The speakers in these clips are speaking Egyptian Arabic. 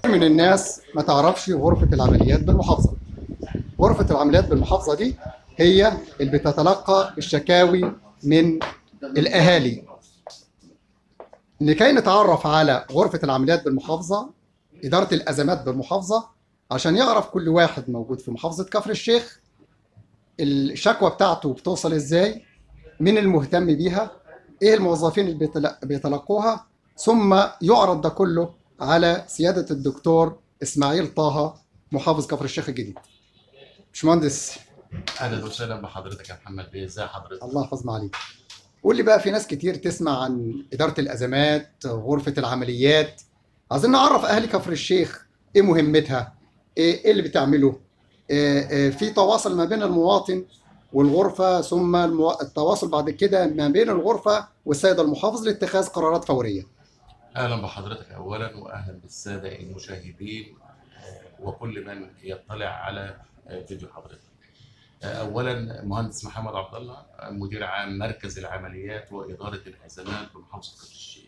من الناس ما تعرفش غرفة العمليات بالمحافظة غرفة العمليات بالمحافظة دي هي اللي بتتلقى الشكاوي من الأهالي لكي نتعرف على غرفة العمليات بالمحافظة إدارة الأزمات بالمحافظة عشان يعرف كل واحد موجود في محافظة كفر الشيخ الشكوى بتاعته بتوصل إزاي مين المهتم بيها إيه الموظفين اللي بيتل- بيتلقوها ثم يعرض ده كله على سيادة الدكتور إسماعيل طه محافظ كفر الشيخ الجديد باشمهندس اهلا وسهلا بحضرتك يا محمد بيه ازي حضرتك الله يحفظ معاليك قول لي بقى في ناس كتير تسمع عن إدارة الأزمات غرفة العمليات عايزين نعرف أهل كفر الشيخ إيه مهمتها إيه, إيه اللي بتعمله إيه إيه في تواصل ما بين المواطن والغرفة ثم المو... التواصل بعد كده ما بين الغرفة والسيد المحافظ لاتخاذ قرارات فورية اهلا بحضرتك اولا واهلا بالساده المشاهدين آه، وكل من يطلع على آه، فيديو حضرتك آه، اولا مهندس محمد عبد الله آه، مدير عام مركز العمليات واداره الازمات بمحافظه كفر الشيخ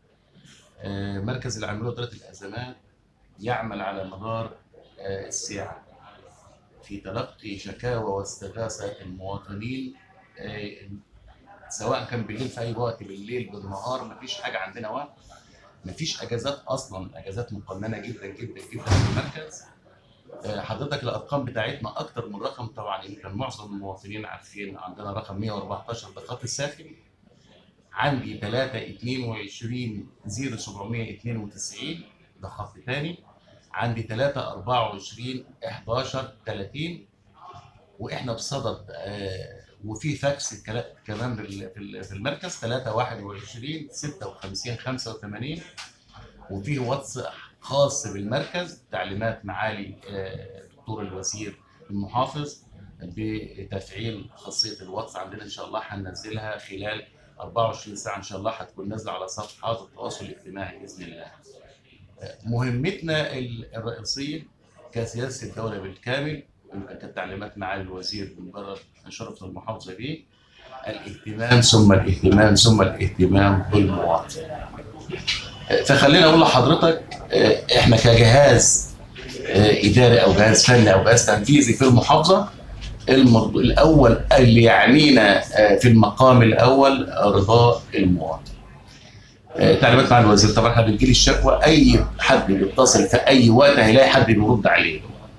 آه، مركز العمليات واداره الازمات يعمل على مدار آه، الساعه في تلقي شكاوى واستغاثه المواطنين آه، سواء كان بالليل في اي وقت بالليل بالنهار مفيش حاجه عندنا وقت مفيش اجازات اصلا اجازات مقننه جدا جدا جدا في المركز آه، حضرتك الارقام بتاعتنا اكتر من رقم طبعا يمكن معظم المواطنين عارفين عندنا رقم 114 ده خط الساخن عندي 3 22 0792 ده خط تاني عندي 3 24 11 30 واحنا بصدد آه، وفي فاكس كلا- كمان بال- في ال- في المركز 3 21 56 85 وفي واتس خاص بالمركز تعليمات معالي آه، دكتور الوزير المحافظ بتفعيل خاصيه الواتس عندنا ان شاء الله هننزلها خلال 24 ساعه ان شاء الله هتكون نازله على صفحات التواصل الاجتماعي باذن الله. آه، مهمتنا ال- الرئيسيه كسياسه الدوله بالكامل يمكن كانت تعليمات معالي الوزير بمجرد شرف المحافظه به الاهتمام ثم الاهتمام ثم الاهتمام بالمواطن. آه، فخليني اقول لحضرتك آه، احنا كجهاز آه، اداري او جهاز فني او جهاز تنفيذي في المحافظه الموضوع الاول اللي يعنينا آه، في المقام الاول رضاء المواطن. آه، تعليمات مع الوزير طبعا احنا بتجيلي الشكوى اي حد بيتصل في اي وقت هيلاقي حد بيرد عليه.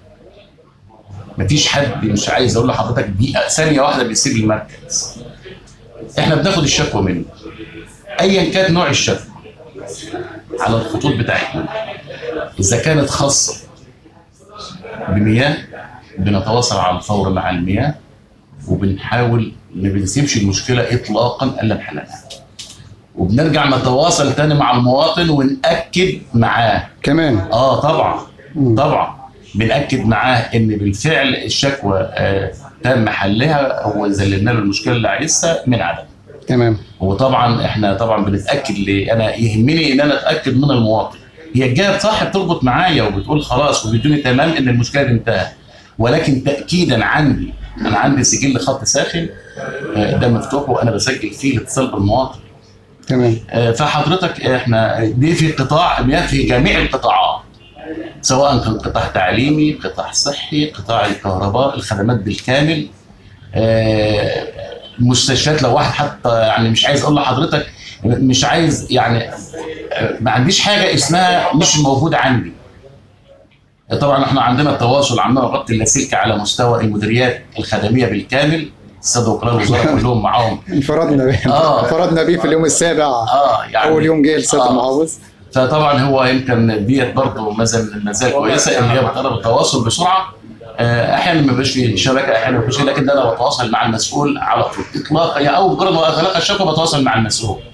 مفيش حد مش عايز اقول لحضرتك دقيقه ثانيه واحده بيسيب المركز. احنا بناخد الشكوى منه. ايا كان نوع الشكوى على الخطوط بتاعتنا. اذا كانت خاصه بمياه بنتواصل على الفور مع المياه وبنحاول ما بنسيبش المشكله اطلاقا الا بحلها. وبنرجع نتواصل تاني مع المواطن ونأكد معاه كمان اه طبعا مم. طبعا بنأكد معاه ان بالفعل الشكوى آه تم حلها هو ذللنا له المشكله اللي عايزها من عدم تمام وطبعا احنا طبعا بنتاكد ليه انا يهمني ان انا اتاكد من المواطن هي الجهه صح بتربط معايا وبتقول خلاص وبيدوني تمام ان المشكله دي انتهت ولكن تاكيدا عندي انا عندي سجل خط ساخن آه، ده مفتوح وانا بسجل فيه الاتصال بالمواطن تمام آه، فحضرتك احنا دي في قطاع مياه في جميع القطاعات سواء كان قطاع تعليمي قطاع صحي قطاع الكهرباء الخدمات بالكامل آه، مستشفيات لو واحد حتى يعني مش عايز اقول لحضرتك مش عايز يعني آه، ما عنديش حاجه اسمها مش موجوده عندي طبعا احنا عندنا التواصل عندنا ربط اللاسلكي على مستوى المديريات الخدميه بالكامل الساده وكلاء الوزاره كلهم معاهم انفردنا به آه. انفردنا بيه في اليوم السابع اه يعني اول يوم جه السيد آه. المحافظ فطبعا هو يمكن ديت برضه ما زال ما زال كويسه ان هي بتقرب التواصل بسرعه آه، احيانا ما بيبقاش في شبكه احيانا ما بيبقاش لكن ده انا بتواصل مع المسؤول على طول اطلاقا يعني اول مجرد ما اتلقى الشكوى بتواصل مع المسؤول